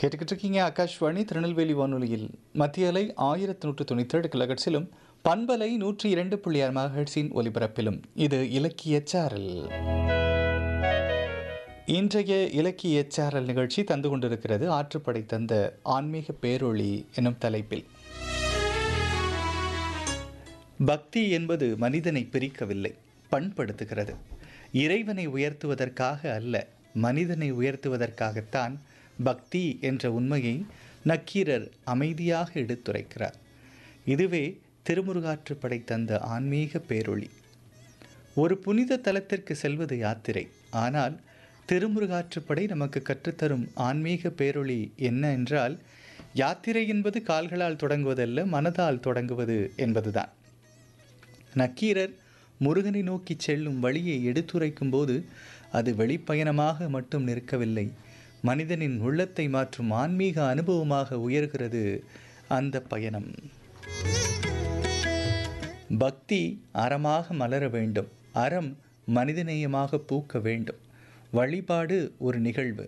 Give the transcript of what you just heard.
கேட்டுக்கிட்டு இருக்கீங்க ஆகாஷ்வாணி திருநெல்வேலி வானொலியில் மத்திய அலை ஆயிரத்தி நூற்று தொண்ணூற்றி ஏழு கிலகட்ஸிலும் பண்பலை நூற்றி இரண்டு புள்ளி ஆறு மகட்ஸின் ஒலிபரப்பிலும் இது இலக்கிய சாரல் இன்றைய இலக்கிய சாரல் நிகழ்ச்சி தந்து கொண்டிருக்கிறது ஆற்றுப்படை தந்த ஆன்மீக பேரொளி எனும் தலைப்பில் பக்தி என்பது மனிதனை பிரிக்கவில்லை பண்படுத்துகிறது இறைவனை உயர்த்துவதற்காக அல்ல மனிதனை உயர்த்துவதற்காகத்தான் பக்தி என்ற உண்மையை நக்கீரர் அமைதியாக எடுத்துரைக்கிறார் இதுவே திருமுருகாற்றுப்படை தந்த ஆன்மீக பேரொளி ஒரு புனித தலத்திற்கு செல்வது யாத்திரை ஆனால் திருமுருகாற்றுப்படை நமக்கு கற்றுத்தரும் ஆன்மீக பேரொளி என்ன என்றால் யாத்திரை என்பது கால்களால் தொடங்குவதல்ல மனதால் தொடங்குவது என்பதுதான் நக்கீரர் முருகனை நோக்கி செல்லும் வழியை எடுத்துரைக்கும் போது அது வெளிப்பயணமாக மட்டும் நிற்கவில்லை மனிதனின் உள்ளத்தை மாற்றும் ஆன்மீக அனுபவமாக உயர்கிறது அந்த பயணம் பக்தி அறமாக மலர வேண்டும் அறம் மனிதநேயமாக பூக்க வேண்டும் வழிபாடு ஒரு நிகழ்வு